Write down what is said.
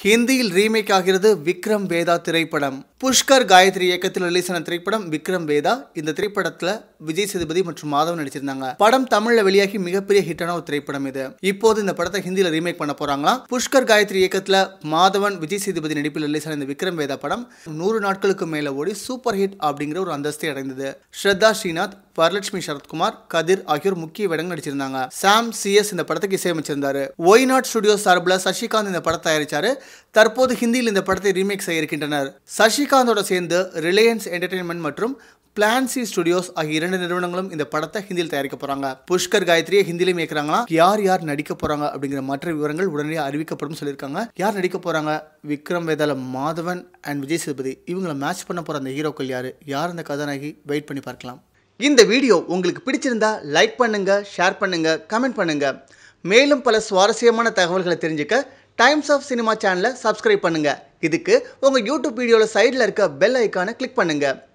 ஹிந்தியில் ரீமேக் ஆகிறது விக்ரம் வேதா திரைப்படம் புஷ்கர் காயத்ரி இயக்கத்தில் ரிலீஸ் ஆன திரைப்படம் விக்ரம் வேதா இந்த திரைப்படத்துல விஜய் சேதுபதி மற்றும் மாதவன் நடிச்சிருந்தாங்க படம் தமிழ்ல வெளியாகி மிகப்பெரிய ஹிட்டான ஒரு திரைப்படம் இது இப்போது இந்த படத்தை ஹிந்தியில ரீமேக் பண்ண போறாங்களாம் புஷ்கர் காயத்ரி இயக்கத்துல மாதவன் விஜய் சேதுபதி நடிப்பில் ரிலீஸ் ஆன இந்த விக்ரம் வேதா படம் நூறு நாட்களுக்கு மேல ஓடி சூப்பர் ஹிட் அப்படிங்கிற ஒரு அந்தஸ்தை அடைந்தது ஸ்ரத்தா ஸ்ரீநாத் வரலட்சுமி சரத்குமார் கதிர் ஆகியோர் முக்கிய வேடங்கள் நடிச்சிருந்தாங்க சாம் சிஎஸ் இந்த படத்துக்கு இசையமைச்சிருந்தாரு ஒய் நாட் ஸ்டுடியோ சார்பில் சசிகாந்த் இந்த படத்தை தயாரிச்சாரு தற்போது ஹிந்தியில் இந்த படத்தை ரீமேக் செய்ய இருக்கின்றனர் சசிகாந்தோட சேர்ந்து ரிலையன்ஸ் என்டர்டைன்மெண்ட் மற்றும் பிளான்சி ஸ்டுடியோஸ் ஆகிய இரண்டு நிறுவனங்களும் இந்த படத்தை ஹிந்தியில் தயாரிக்க போறாங்க புஷ்கர் காயத்ரியை ஹிந்திலையும் இயக்குறாங்களா யார் யார் நடிக்க போறாங்க அப்படிங்கிற மற்ற விவரங்கள் உடனடியாக அறிவிக்கப்படும் சொல்லியிருக்காங்க யார் நடிக்க போறாங்க விக்ரம் வேதாள மாதவன் அண்ட் விஜய் சேதுபதி இவங்களை மேட்ச் பண்ண போற அந்த ஹீரோக்கள் யாரு யார் அந்த கதாநாயகி வெயிட் பண்ணி பார்க்கலாம் இந்த வீடியோ உங்களுக்கு பிடிச்சிருந்தா லைக் பண்ணுங்க ஷேர் பண்ணுங்க கமெண்ட் பண்ணுங்க மேலும் பல சுவாரஸ்யமான தகவல்களை தெரிஞ்சுக்க டைம்ஸ் ஆஃப் சினிமா சேனலை சப்ஸ்கிரைப் பண்ணுங்க இதுக்கு உங்க யூடியூப் வீடியோல சைடில் இருக்க பெல் ஐக்கானை கிளிக் பண்ணுங்க